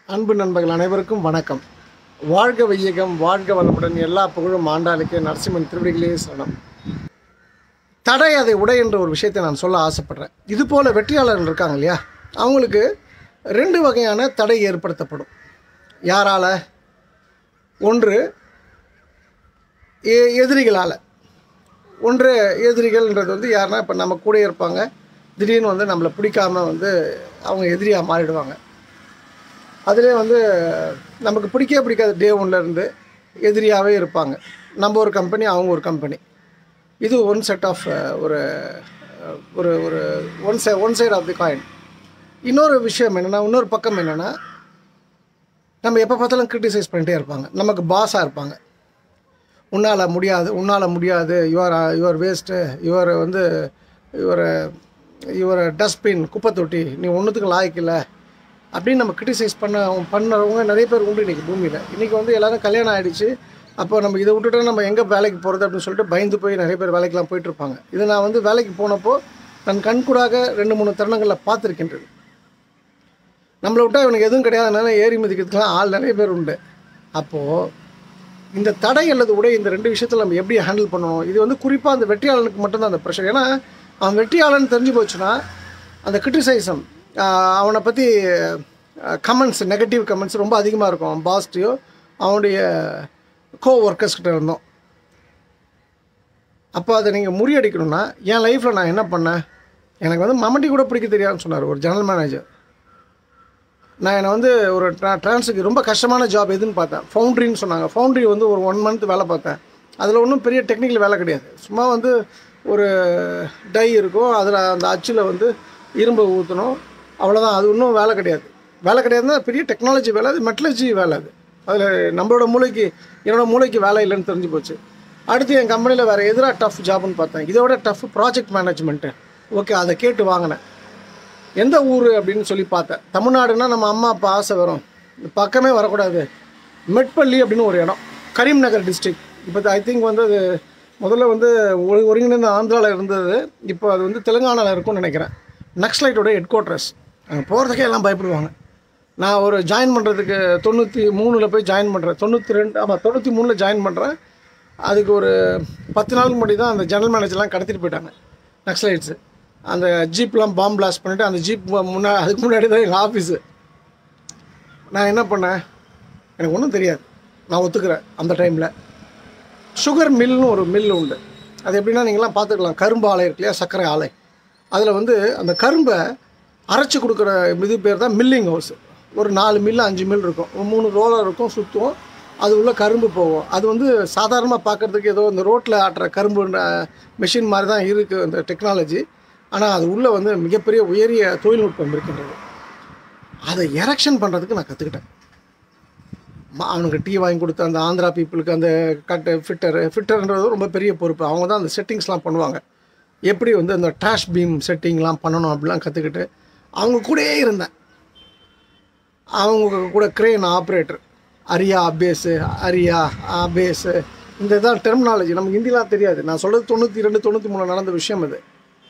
அன்பு நண்பர்கள் அனைவருக்கும் வணக்கம் வாழ்க வையகம் வாழ்க வளமுடன் எல்லா புகழும் ஆண்டாளுக்கு நரசிம்மன் திருவடிகளே சரணம் தடை அதை உடை என்ற ஒரு விஷயத்தை நான் சொல்ல ஆசைப்படுறேன் இது போல வெற்றியாளர்கள் இருக்காங்க இல்லையா அவங்களுக்கு ரெண்டு வகையான தடை ஏற்படுத்தப்படும் யாரால ஒன்று எ- எதிரிகளால் ஒன்று எதிரிகள்ன்றது வந்து யாருன்னா இப்போ நம்ம கூட இருப்பாங்க திடீர்னு வந்து நம்மளை பிடிக்காம வந்து அவங்க எதிரியாக மாறிடுவாங்க அதிலே வந்து நமக்கு பிடிக்கவே பிடிக்காத டே இருந்து எதிரியாகவே இருப்பாங்க நம்ம ஒரு கம்பெனி அவங்க ஒரு கம்பெனி இது ஒன் செட் ஆஃப் ஒரு அஹ், ஒரு ஒரு ஒன் சை one side of the coin இன்னொரு விஷயம் என்னென்னா இன்னொரு பக்கம் என்னென்னா நம்ம எப்போ பார்த்தாலும் கிரிட்டிசைஸ் பண்ணிட்டே இருப்பாங்க நமக்கு பாஸாக இருப்பாங்க உன்னால் முடியாது உன்னால் முடியாது யுவர் யுவர் வேஸ்ட்டு யுவர் வந்து யுவர் யுவர் டஸ்ட்பின் குப்பை தொட்டி நீ ஒன்றுத்துக்கு லாய்க்கில்ல அப்படின்னு நம்ம கிரிட்டிசைஸ் பண்ண பண்ணுறவங்க நிறைய பேர் உண்டு இன்றைக்கி பூமியில் இன்றைக்கி வந்து எல்லாரும் கல்யாணம் ஆகிடுச்சு அப்போ நம்ம இதை விட்டுட்டா நம்ம எங்கே வேலைக்கு போகிறது அப்படின்னு சொல்லிட்டு பயந்து போய் நிறைய பேர் வேலைக்கெலாம் போயிட்டு இருப்பாங்க இது நான் வந்து வேலைக்கு போனப்போ நான் கண்கூடாக ரெண்டு மூணு தருணங்களில் பார்த்துருக்கின்றது நம்மளை விட்டா இவனுக்கு எதுவும் கிடையாதுனால ஏறி மிதிக்கிறதுக்கெலாம் ஆள் நிறைய பேர் உண்டு அப்போது இந்த தடை அல்லது உடை இந்த ரெண்டு விஷயத்தில் நம்ம எப்படி ஹேண்டில் பண்ணணும் இது வந்து குறிப்பாக அந்த வெற்றியாளனுக்கு மட்டும்தான் அந்த ப்ரெஷர் ஏன்னா அவன் வெற்றியாளன் தெரிஞ்சு போச்சுன்னா அந்த கிரிட்டிசைசம் அவனை பற்றி கமெண்ட்ஸ் நெகட்டிவ் கமெண்ட்ஸ் ரொம்ப அதிகமாக இருக்கும் அவன் பாஸ்டையோ அவனுடைய கோ ஒர்க்கர்ஸ்கிட்ட இருந்தோம் அப்போ அதை நீங்கள் முறியடிக்கணும்னா என் லைஃப்பில் நான் என்ன பண்ணேன் எனக்கு வந்து மம்மட்டி கூட பிடிக்க தெரியாதுன்னு சொன்னார் ஒரு ஜெனரல் மேனேஜர் நான் என்னை வந்து ஒரு ட்ரா- ட்ரான்ஸுக்கு ரொம்ப கஷ்டமான ஜாப் எதுன்னு பார்த்தேன் ஃபவுண்ட்ரின்னு சொன்னாங்க ஃபவுண்ட்ரி வந்து ஒரு ஒன் மந்த் வேலை பார்த்தேன் அதில் ஒன்றும் பெரிய டெக்னிக்கல் வேலை கிடையாது சும்மா வந்து ஒரு டை இருக்கும் அதில் அந்த அச்சில் வந்து இரும்பை ஊற்றணும் அவ்வளோதான் அது ஒன்றும் வேலை கிடையாது வேலை கிடையாதுன்னா பெரிய டெக்னாலஜி வேலை அது மெட்டலஜி வேலை அது அதில் நம்மளோட மூளைக்கு என்னோட மூளைக்கு வேலை இல்லைன்னு தெரிஞ்சு போச்சு அடுத்து என் கம்பெனியில் வேறு எதிராக டஃப் ஜாப்னு பார்த்தேன் இதோட டஃப் ப்ராஜெக்ட் மேனேஜ்மெண்ட்டு ஓகே அதை கேட்டு வாங்கினேன் எந்த ஊர் அப்படின்னு சொல்லி பார்த்தேன் தமிழ்நாடுனா நம்ம அம்மா அப்பா ஆசை வரும் இந்த பக்கமே வரக்கூடாது மெட்பள்ளி அப்படின்னு ஒரு இடம் கரீம்நகர் டிஸ்ட்ரிக்ட் இப்போ ஐ திங்க் வந்து அது முதல்ல வந்து ஒரு ஒருங்கிணைந்த ஆந்திராவில் இருந்தது இப்போ அது வந்து தெலுங்கானாவில் இருக்கும்னு நினைக்கிறேன் நக்ஸ்லைட்டோட ஹெட் குவார்ட்டர்ஸ் அங்கே போகிறதுக்கே எல்லாம் பயப்படுவாங்க நான் ஒரு ஜாயின் பண்ணுறதுக்கு தொண்ணூற்றி மூணில் போய் ஜாயின் பண்ணுறேன் தொண்ணூற்றி ரெண்டு ஆமாம் தொண்ணூற்றி மூணில் ஜாயின் பண்ணுறேன் அதுக்கு ஒரு பத்து நாளுக்கு முன்னாடி தான் அந்த ஜெனரல் மேனேஜர்லாம் கடத்திட்டு போயிட்டாங்க நக்ஸலைட்ஸு அந்த ஜீப்லாம் பாம் பிளாஸ்ட் பண்ணிவிட்டு அந்த ஜீப் முன்னாடி அதுக்கு முன்னாடி தான் எங்கள் ஆஃபீஸு நான் என்ன பண்ணேன் எனக்கு ஒன்றும் தெரியாது நான் ஒத்துக்கிறேன் அந்த டைமில் சுகர் மில்னு ஒரு மில் உண்டு அது எப்படின்னா நீங்களாம் பார்த்துக்கலாம் கரும்பு ஆலை இருக்கு இல்லையா சர்க்கரை ஆலை அதில் வந்து அந்த கரும்பை அரைச்சி கொடுக்குற இது பேர் தான் மில்லிங் ஹவுஸ் ஒரு நாலு மில்லு அஞ்சு மில் இருக்கும் ஒரு மூணு ரோலர் இருக்கும் சுற்றும் அது உள்ள கரும்பு போகும் அது வந்து சாதாரணமாக பார்க்குறதுக்கு ஏதோ இந்த ரோட்டில் ஆட்டுற கரும்பு மிஷின் மாதிரி தான் இருக்குது அந்த டெக்னாலஜி ஆனால் அது உள்ளே வந்து மிகப்பெரிய உயரிய தொழில்நுட்பம் இருக்கின்றது அதை எரெக்ஷன் பண்ணுறதுக்கு நான் கற்றுக்கிட்டேன் ம- அவனுக்கு டீ வாங்கி கொடுத்த அந்த ஆந்திரா பீப்புளுக்கு அந்த கட்டு ஃபிட்டரு ஃபிட்டர்ன்றது ரொம்ப பெரிய பொறுப்பு அவங்க தான் அந்த செட்டிங்ஸ்லாம் பண்ணுவாங்க எப்படி வந்து அந்த ட்ராஷ் பீம் செட்டிங்லாம் பண்ணணும் அப்படிலாம் கற்றுக்கிட்டு அவங்க கூடயே இருந்தேன் அவங்க கூட கிரேன் ஆப்ரேட்டர் அரியா அபேஸு அரியா அபேஸு இந்த இதான் டெர்மினாலஜி நமக்கு ஹிந்திலாம் தெரியாது நான் சொல்கிறது தொண்ணூற்றி ரெண்டு தொண்ணூற்றி மூணு நடந்த விஷயம் இது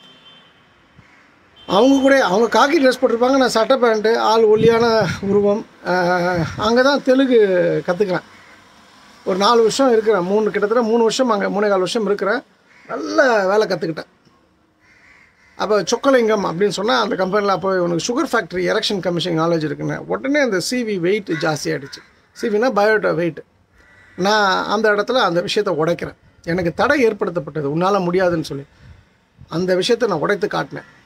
அவங்க கூட அவங்க காக்கி ட்ரெஸ் போட்டிருப்பாங்க நான் சட்டை பேண்ட்டு ஆள் ஒல்லியான உருவம் அங்கே தான் தெலுங்கு கற்றுக்கிறேன் ஒரு நாலு வருஷம் இருக்கிறேன் மூணு கிட்டத்தட்ட மூணு வருஷம் அங்கே மூணே கால் வருஷம் இருக்கிறேன் நல்ல வேலை கற்றுக்கிட்டேன் அப்போ சொக்கலிங்கம் அப்படின்னு சொன்னால் அந்த கம்பெனியில் அப்போ உனக்கு sugar factory erection commission knowledge இருக்குன்னு உடனே அந்த சிவி வெயிட் ஜாஸ்தி ஆகிடுச்சு சிவினா பயோட்டா வெயிட் நான் அந்த இடத்துல அந்த விஷயத்தை உடைக்கிறேன் எனக்கு தடை ஏற்படுத்தப்பட்டது உன்னால் முடியாதுன்னு சொல்லி அந்த விஷயத்தை நான் உடைத்து காட்டினேன்